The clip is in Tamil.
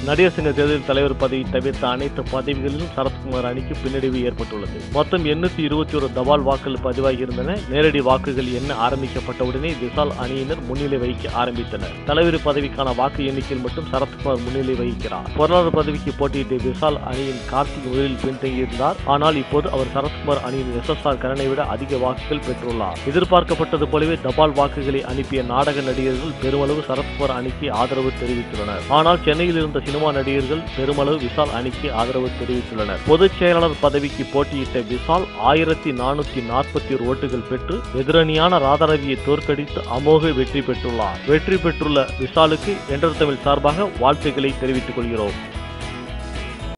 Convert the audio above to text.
நடிகர் சங்க தேர்தல் தலைவர் பதவி தவிர்த்த அனைத்து பதவிகளிலும் சரத்குமார் அணிக்கு பின்னடைவு ஏற்பட்டுள்ளது மொத்தம் எண்ணூத்தி இருபத்தி ஒரு தபால் வாக்குகள் பதிவாகி இருந்தன நேரடி வாக்குகள் எண்ண ஆரம்பிக்கப்பட்டவுடனே விசால் அணியினர் முன்னிலை வகிக்க ஆரம்பித்தனர் தலைவர் பதவிக்கான வாக்கு எண்ணிக்கையில் மட்டும் சரத்குமார் முன்னிலை வகிக்கிறார் பொருளாளர் பதவிக்கு போட்டியிட்ட விசால் அணியின் கார்த்திக் முதலில் பின்தங்கியிருந்தார் ஆனால் இப்போது அவர் சரத்குமார் அணியின் எஸ் எஸ் ஆர் கரனை விட அதிக வாக்குகள் பெற்றுள்ளார் எதிர்பார்க்கப்பட்டது போலவே தபால் வாக்குகளை அனுப்பிய நாடக நடிகர்கள் பெருமளவு சரத்குமார் அணிக்கு ஆதரவு தெரிவித்துள்ளனர் ஆனால் சென்னையில் இருந்த சினிமா நடிகர்கள் பெருமளவு விசால் அணிக்கு ஆதரவு தெரிவித்துள்ளனர் பொதுச் செயலாளர் பதவிக்கு போட்டியிட்ட விசால் ஆயிரத்தி நானூத்தி நாற்பத்தி ஒரு ஓட்டுகள் பெற்று எதிரணியான ராதாரவியை தோற்கடித்து அமோக வெற்றி பெற்றுள்ளார் வெற்றி பெற்றுள்ள விசாலுக்கு என்டர் தமிழ் சார்பாக வாழ்த்துக்களை தெரிவித்துக் கொள்கிறோம்